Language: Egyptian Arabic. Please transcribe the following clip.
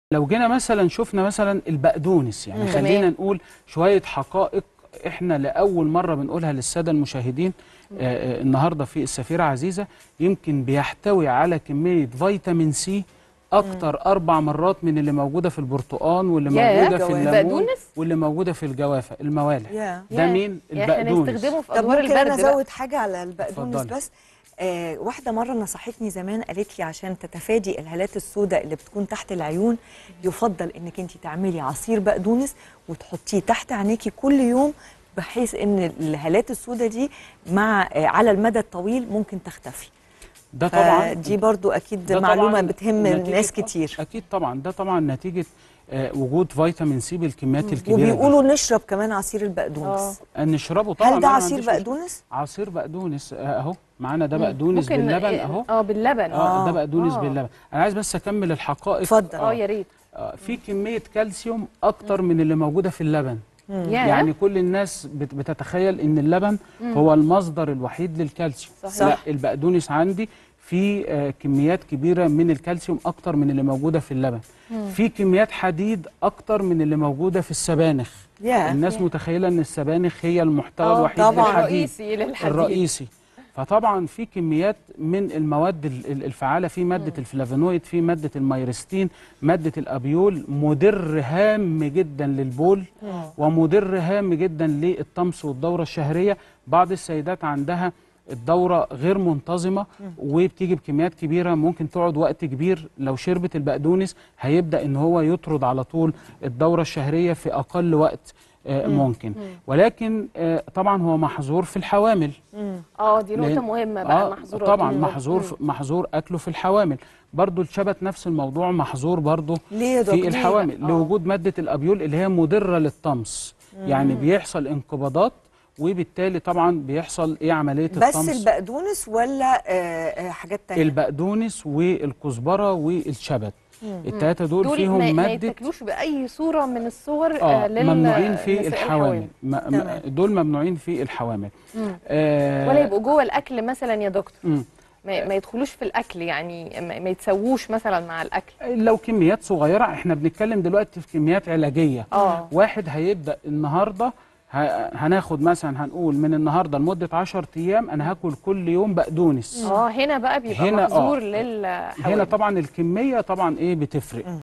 لو جينا مثلا شفنا مثلا البقدونس يعني مم. خلينا تمام. نقول شويه حقائق احنا لاول مره بنقولها للساده المشاهدين آه آه النهارده في السفيره عزيزه يمكن بيحتوي على كميه فيتامين سي اكتر اربع مرات من اللي موجوده في البرتقال واللي ياه، موجوده في جوافة. الليمون بقدونس؟ واللي موجوده في الجوافه الموالح يا ده ياه. مين يعني احنا البقدونس نستخدمه في طب ادوار ممكن انا البرد بقى. ازود حاجه على البقدونس اتفضلي. بس آه واحده مره نصحتني زمان قالت لي عشان تتفادي الهالات السوداء اللي بتكون تحت العيون يفضل انك انت تعملي عصير بقدونس وتحطيه تحت عينيكي كل يوم بحيث ان الهالات السوداء دي مع آه على المدى الطويل ممكن تختفي ده طبعا دي برضو اكيد ده معلومه طبعاً بتهم نتيجة- ناس كتير اكيد طبعا ده طبعا نتيجه آه وجود فيتامين سي بالكميات الكبيره دي. وبيقولوا نشرب كمان عصير البقدونس أن نشربه طبعا هل أنا ده ما عصير عنديش مشكلة. بقدونس عصير بقدونس آه، اهو معانا ده بقدونس ممكن باللبن إيه، اهو اه باللبن اه ده آه. بقدونس آه. باللبن انا عايز بس اكمل الحقائق اتفضل. اه يا ريت آه في كميه كالسيوم اكتر من اللي موجوده في اللبن ياه. يعني كل الناس بت- بتتخيل ان اللبن هو المصدر الوحيد للكالسيوم صحيح. لا صح. البقدونس عندي في آه، كميات كبيره من الكالسيوم اكتر من اللي موجوده في اللبن في كميات حديد اكتر من اللي موجوده في السبانخ ياه. الناس متخيله ان السبانخ هي المحتوى آه، الوحيد طبعاً. للحديد الرئيسي للحديد الرئيسي فطبعا في كميات من المواد ال- ال- الفعاله في ماده الفلافونويد في ماده الميرستين ماده الابيول مدر هام جدا للبول ومدر هام جدا للطمس والدوره الشهريه بعض السيدات عندها الدورة غير منتظمة وبتيجي بكميات كبيرة ممكن تقعد وقت كبير لو شربت البقدونس هيبدأ ان هو يطرد على طول الدورة الشهرية في أقل وقت آه، ممكن ولكن آه، طبعا هو محظور في الحوامل اه دي نقطه لأن- مهمه بقى آه محظورات طبعا مم. محظور مم. محظور اكله في الحوامل برضو الشبت نفس الموضوع محظور برضو ليه يا دكتور؟ في الحوامل آه. لوجود ماده الابيول اللي هي مضره للطمس يعني بيحصل انقباضات وبالتالي طبعا بيحصل ايه عمليه بس الطمس البقدونس ولا آه آه حاجات تانية البقدونس والكزبره والشبت الثلاثه دول, دول فيهم ما, ما ماده يتاكلوش باي صوره من الصور اه آه لل- ممنوعين في لنساء الحوامل ما ما تمام. دول ممنوعين في الحوامل مم. آه ولا يبقوا جوه الاكل مثلا يا دكتور مم. ما, ما يدخلوش في الاكل يعني ما, ما يتسووش مثلا مع الاكل لو كميات صغيره احنا بنتكلم دلوقتي في كميات علاجيه اه واحد هيبدا النهارده ه- هناخد مثلا هنقول من النهارده لمده 10 ايام انا هاكل كل يوم بقدونس اه هنا بقى بيبقى هنا آه. محظور للحوامل هنا طبعا الكميه طبعا ايه بتفرق